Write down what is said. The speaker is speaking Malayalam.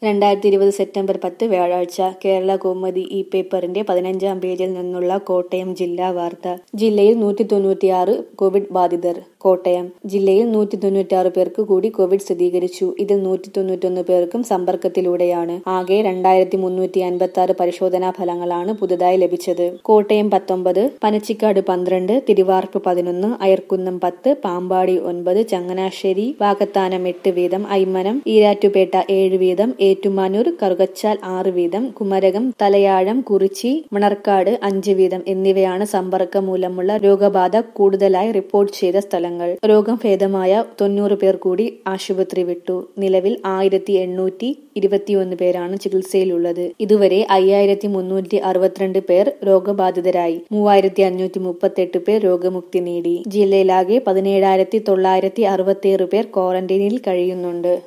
രണ്ടായിരത്തി ഇരുപത് സെപ്റ്റംബർ പത്ത് വ്യാഴാഴ്ച കേരള കൗമുദി ഈ പേപ്പറിന്റെ പതിനഞ്ചാം പേജിൽ നിന്നുള്ള കോട്ടയം ജില്ലാ വാർത്ത ജില്ലയിൽ നൂറ്റി തൊണ്ണൂറ്റിയാറ് കോവിഡ് ബാധിതർ കോട്ടയം ജില്ലയിൽ നൂറ്റി തൊണ്ണൂറ്റിയാറ് പേർക്ക് കൂടി കോവിഡ് സ്ഥിരീകരിച്ചു ഇതിൽ നൂറ്റി തൊണ്ണൂറ്റൊന്ന് പേർക്കും സമ്പർക്കത്തിലൂടെയാണ് ആകെ രണ്ടായിരത്തി മുന്നൂറ്റി അൻപത്തി ആറ് പരിശോധനാ ഫലങ്ങളാണ് പുതുതായി ലഭിച്ചത് കോട്ടയം പത്തൊമ്പത് പനച്ചിക്കാട് പന്ത്രണ്ട് തിരുവാർപ്പ് പതിനൊന്ന് അയർക്കുന്നം പത്ത് പാമ്പാടി ഒൻപത് ചങ്ങനാശ്ശേരി വാകത്താനം എട്ട് വീതം ഐമനം ഈരാറ്റുപേട്ട ഏഴ് വീതം ഏറ്റുമാനൂർ കറുകച്ചാൽ ആറ് വീതം കുമരകം തലയാഴം കുറിച്ചി മണർക്കാട് അഞ്ച് വീതം എന്നിവയാണ് സമ്പർക്കം മൂലമുള്ള രോഗബാധ കൂടുതലായി റിപ്പോർട്ട് ചെയ്ത സ്ഥലങ്ങൾ രോഗം ഭേദമായ തൊണ്ണൂറ് പേർ കൂടി ആശുപത്രി വിട്ടു നിലവിൽ ആയിരത്തി എണ്ണൂറ്റി ഇരുപത്തിയൊന്ന് പേരാണ് ചികിത്സയിലുള്ളത് ഇതുവരെ അയ്യായിരത്തി മുന്നൂറ്റി അറുപത്തിരണ്ട് പേർ രോഗബാധിതരായി മൂവായിരത്തി അഞ്ഞൂറ്റി മുപ്പത്തെട്ട് പേർ രോഗമുക്തി നേടി ജില്ലയിലാകെ പതിനേഴായിരത്തി തൊള്ളായിരത്തി അറുപത്തിയേഴ് പേർ ക്വാറന്റൈനിൽ കഴിയുന്നുണ്ട്